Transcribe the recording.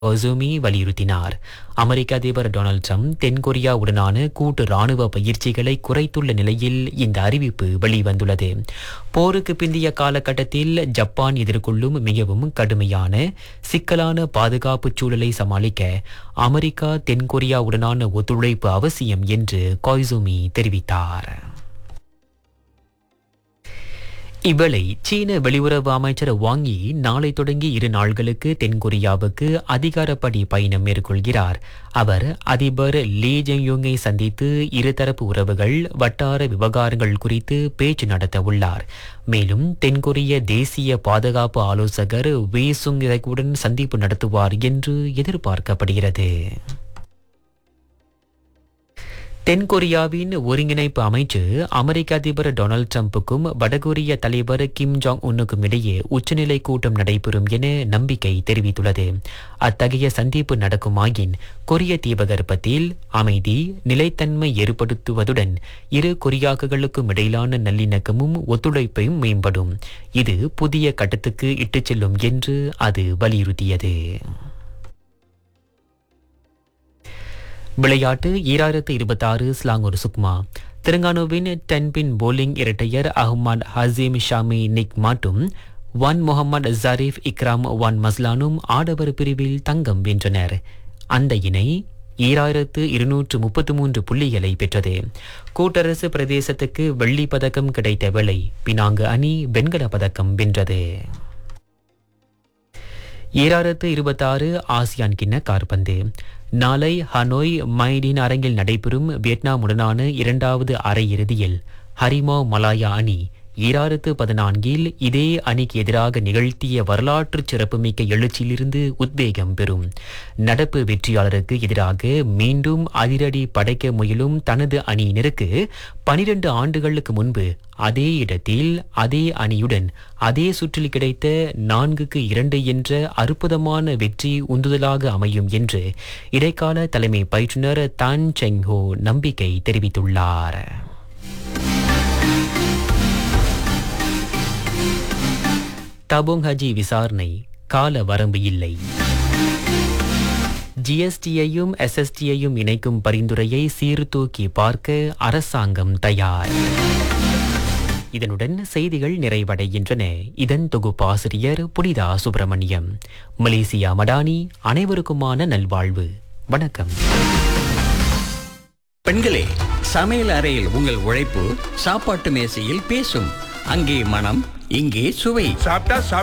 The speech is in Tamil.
ஒசூமி வலியுறுத்தினார் அமெரிக்க அதிபர் டொனால்ட் ட்ரம்ப் தென்கொரியாவுடனான கூட்டு ராணுவ பயிற்சிகளை குறைத்துள்ள நிலையில் இந்த அறிவிப்பு வெளிவந்துள்ளது போருக்கு பிந்தைய காலகட்டத்தில் ஜப்பான் எதிர்கொள்ளும் மிகவும் கடுமையான சிக்கலான பாதுகாப்பு சூழலை சமாளிக்க அமெரிக்கா தென்கொரியாவுடனான ஒத்துழைப்பு அவசியம் என்று கொய்சூமி தெரிவித்தார் இவளை சீன வெளியுறவு அமைச்சர் வாங் யி நாளை தொடங்கி இரு நாள்களுக்கு தென்கொரியாவுக்கு அதிகாரப்படி பயணம் மேற்கொள்கிறார் அவர் அதிபர் லீ ஜெங்யோங்கை சந்தித்து இருதரப்பு உறவுகள் வட்டார விவகாரங்கள் குறித்து பேச்சு நடத்த உள்ளார் மேலும் தென்கொரிய தேசிய பாதுகாப்பு ஆலோசகர் வே சுங் உடன் சந்திப்பு நடத்துவார் என்று எதிர்பார்க்கப்படுகிறது தென்கொரியாவின் ஒருங்கிணைப்பு அமைச்சு அமெரிக்க அதிபர் டொனால்ட் ட்ரம்புக்கும் வடகொரிய தலைவர் கிம் ஜாங் உன்னுக்கும் இடையே உச்சநிலை கூட்டம் நடைபெறும் என நம்பிக்கை தெரிவித்துள்ளது அத்தகைய சந்திப்பு நடக்குமாயின் கொரிய தீபகற்பத்தில் அமைதி நிலைத்தன்மை ஏற்படுத்துவதுடன் இரு கொரியாக்களுக்கும் இடையிலான நல்லிணக்கமும் ஒத்துழைப்பையும் மேம்படும் இது புதிய கட்டத்துக்கு இட்டுச் செல்லும் என்று அது வலியுறுத்தியது விளையாட்டு ஈராயிரத்து இருபத்தாறு ஸ்லாங்கூர் சுக்மா தெலுங்கானாவின் டென்பின் போலிங் இரட்டையர் அஹ்மத் ஹசீம் ஷாமி நிக் மாட்டும் Wan Muhammad Zarif Ikram Wan மஸ்லானும் ஆடவர் பிரிவில் தங்கம் வென்றனர் அந்த இணை ஈராயிரத்து இருநூற்று முப்பத்து மூன்று புள்ளிகளை பெற்றது கூட்டரசு பிரதேசத்துக்கு வெள்ளிப் பதக்கம் கிடைத்த வேளை பினாங்கு அணி வெண்கலப் பதக்கம் வென்றது ஈராயிரத்து இருபத்தாறு ஆசியான் கிண்ண கார்பந்து நாளை ஹனோய் மைடின் அரங்கில் நடைபெறும் வியட்நாமுடனான இரண்டாவது அரையிறுதியில் ஹரிமா மலாயா அணி ஈராயிரத்து பதினான்கில் இதே அணிக்கு எதிராக நிகழ்த்திய வரலாற்று சிறப்புமிக்க எழுச்சியிலிருந்து உத்வேகம் பெறும் நடப்பு வெற்றியாளருக்கு எதிராக மீண்டும் அதிரடி படைக்க முயலும் தனது அணியினருக்கு பனிரெண்டு ஆண்டுகளுக்கு முன்பு அதே இடத்தில் அதே அணியுடன் அதே சுற்றில் கிடைத்த நான்குக்கு இரண்டு என்ற அற்புதமான வெற்றி உந்துதலாக அமையும் என்று இடைக்கால தலைமை பயிற்றுனர் தான் செங்ஹோ நம்பிக்கை தெரிவித்துள்ளார் தபோங் ஹஜி விசாரணை கால வரம்பு இல்லை ஜிஎஸ்டியையும் எஸ்எஸ்டியையும் இணைக்கும் பரிந்துரையை சீர்தூக்கி பார்க்க அரசாங்கம் தயார் இதனுடன் செய்திகள் நிறைவடைகின்றன இதன் தொகுப்பாசிரியர் புனிதா சுப்பிரமணியம் மலேசியா மடானி அனைவருக்குமான நல்வாழ்வு வணக்கம் பெண்களே சமையல் அறையில் உங்கள் உழைப்பு சாப்பாட்டு மேசையில் பேசும் அங்கே மனம் இங்கே சுவை சாப்பிட்டா சாப்பிட்டா